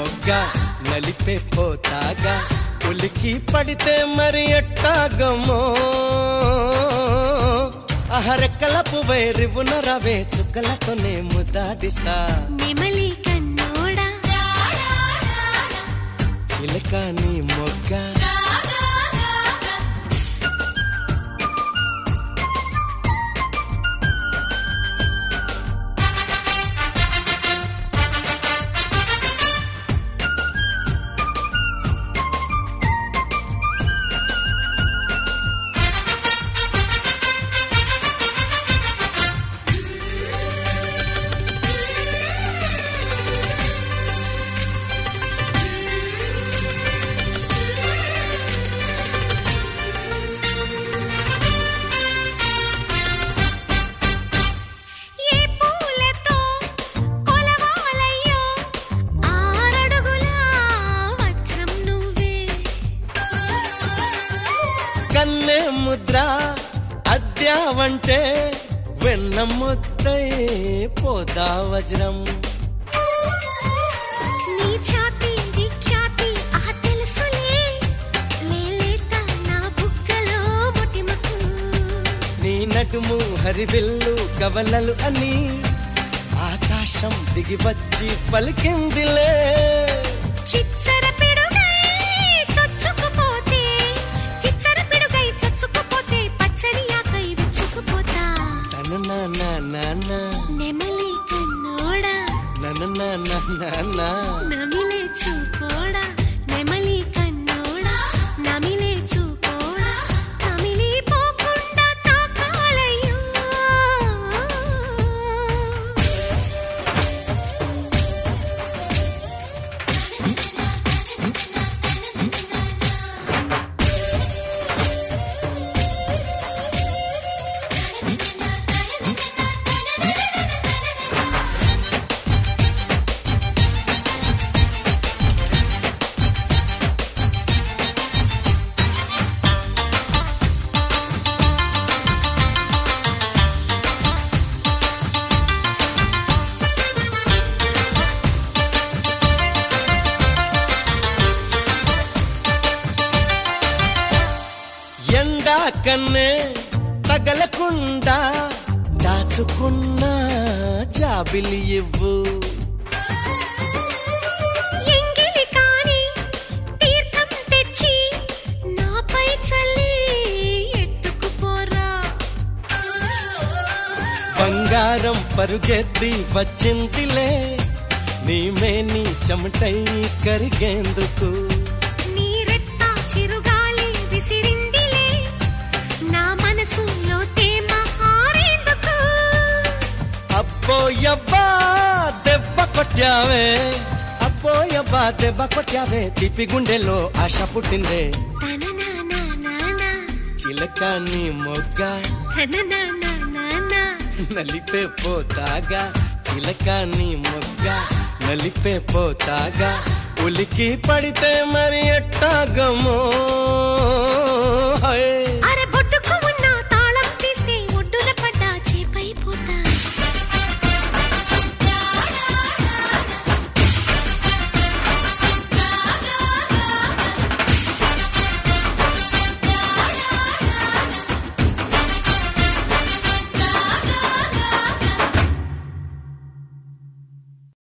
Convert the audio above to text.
మొగ్గ నలిపే పోతాగా ఉలికి పడితే మరి ఎట్టాగమో అహరెక్కల పువ్వై రివున రవే చుక్కలతోనే ముద్దాడిస్తా నెమలి కన్నోడా చిలక నీ మొగ్గ ఏ పూలతో కొలవాలయ్యో ఆరడుగుల వజ్రం నువ్వే కన్నె ముద్ర అద్యావంటే వెన్న ముద్దై పోదా వజ్రం నీ ఛాతి విఖ్యాతి ఆ తెలుసులే లేలేత నా బుగ్గలో ముటిమకు నీ నడుము హరివిల్లు కవలలు అని ఆకాశం దిగి వచ్చి పలికిందిలే చిచ్చర పిడుగై చొచ్చుకుపోతే చిచ్చర పిడుగై చొచ్చుకుపోతే పచ్చని ఆకై విచ్చుకుపోతా తన నాన్న నాన్న నెమలి కన్నోడా నన్న నాన్న నాన్న నమిలే చూపోడా నెమలి కన్నోడా నమిలే చూపోడా నమిలి పోకుండా తాకాలయ్యో ఎండా కన్నే తగలకుండా దాచుకున్న జాబిలి ఇవ్వు ఎంగిలి కాని తీర్థం తెచ్చి నాపై చల్లి ఎత్తుకుపోరా బంగారం పరుగెత్తి వచ్చిందిలే నీమే నీ చెమటై కరిగేందుకు నీ రెట్ట చిరుగాలి విసిరిందిలే నా మనసులో తేమ హారేందుకు అబ్బోయబ్బా దెబ్బ కొట్టావే అబ్బోయబ్బా దెబ్బ కొట్టావే తిప్పి గుండెలో ఆశ పుట్టిందే తననానానానా, చిలక నీ మొగ్గ తననానానానా. నలిపే పోతాగా చిలక నీ మొగ్గ నలిపే పోతాగా ఉలికి పడితే మరి ఎట్టాగమో హై